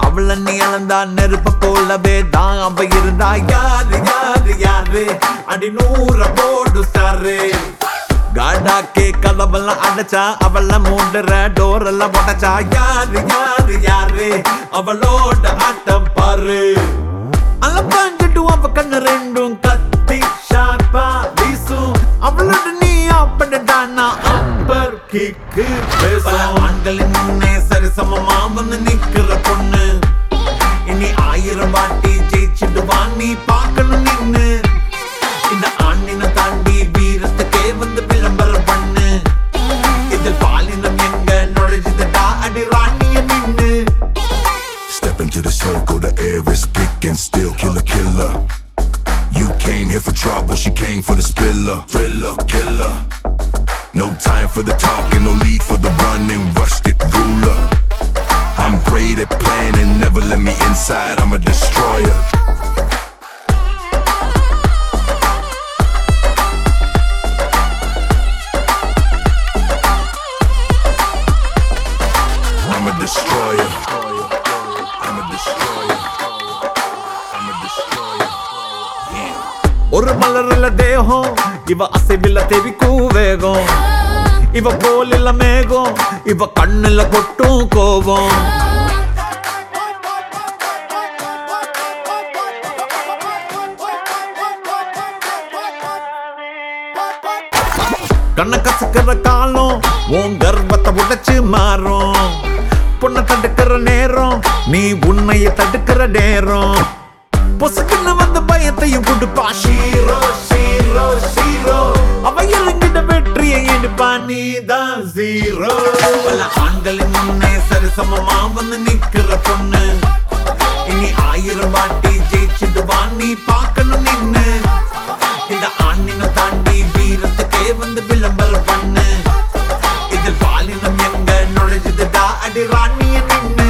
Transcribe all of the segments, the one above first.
அவள நீ அளந்தா நெருப்ப போலவே தான் அவ இருந்தா யாரு யாரு யாரு அடி நூற போடு சாரு காடாக்கே கதவெல்லாம் அடைச்சா அவள மூண்டுற டோர் எல்லாம் உடைச்சா யாரு யாரு யாரு அவளோட ஆட்டம் பாரு அலப்பாஞ்சிட்டு அவ கண்ணு ரெண்டும் கத்தி ஷார்ப்பா வீசும் அவளோட நீ அப்படட்டானா அப்பர் கிக்கு பேசும் ஆண்களின் முன்னே சரி சமமா வந்து நிக்கிற பொண்ணு இனி ஆயிரம் வாட்டி ஜெயிச்சிடுவா நீ பார்க்கணும் நின்னு இந்த ஆண்ணினை தாண்டி வீரத்துக்கே வந்து விளம்பரம் பண்ணு இதில் பாலினம் எங்க நுழைஞ்சதுடா அடி ராணிய நின்னு Step into the circle, the air is thick and still killer, killer. You came here for trouble, she came for the spiller, thriller, killer. No time for the talking, no need for the running, rushed it, ruler. I'm great at planning, never let me inside, I'm a destroyer. I'm a destroyer. I'm a destroyer. I'm a destroyer. ஒரு மலர்ல தேகம் இவ அசைவில்ல தெவிக்கும் வேகம் இவ போலில்ல மேகம் இவ கண்ணுல கொட்டும் கோபம் கண்ண கசக்கிற காலம் உன் கர்ப்பத்தை உடைச்சு மாறும் பொண்ணை தடுக்கிற நேரம் நீ உன்னைய தடுக்கிற நேரம் பொசுக்குன்னு வந்த பயத்தையும் கொடுப்பா ஷீரோ ஷீரோ ஷீரோ அவ இறங்கிட்ட வெற்றியை எடுப்பா நீதான் ஜீரோ பல ஆண்களின் முன்னே சரிசமமா வந்து நிக்கிற பொண்ணு இனி ஆயிரம் வாட்டி ஜெயிச்சிடுவா நீ பார்க்கணும் நின்னு இந்த ஆண்ணினை தாண்டி வீரத்துக்கே வந்து விளம்பரம் பண்ணு இதில் பாலினம் எங்க நுழைஞ்சதுடா அடி ராணிய நின்னு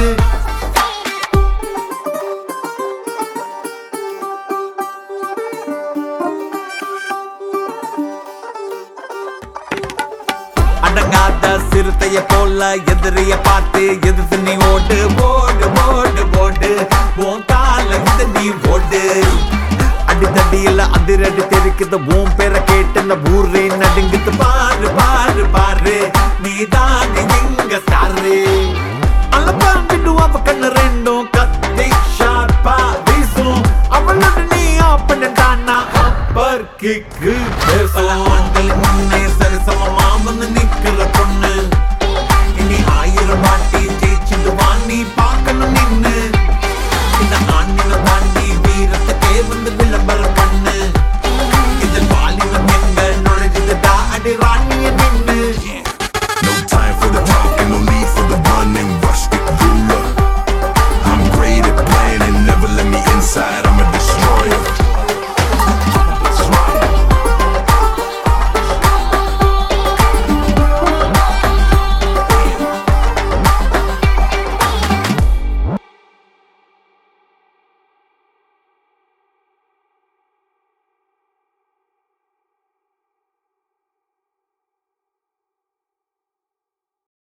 அடங்காத சிறுத்தைய போல எதிரிய பார்த்து எதிர்த்து நீ ஓடு ஓடு ஓடு ஓடு உன் கால இந்த நீ ஓடு அடித்தடியில அதிரடி தெரிக்குது உன் பேரை கேட்டு இந்த ஊரே நடுங்குது பா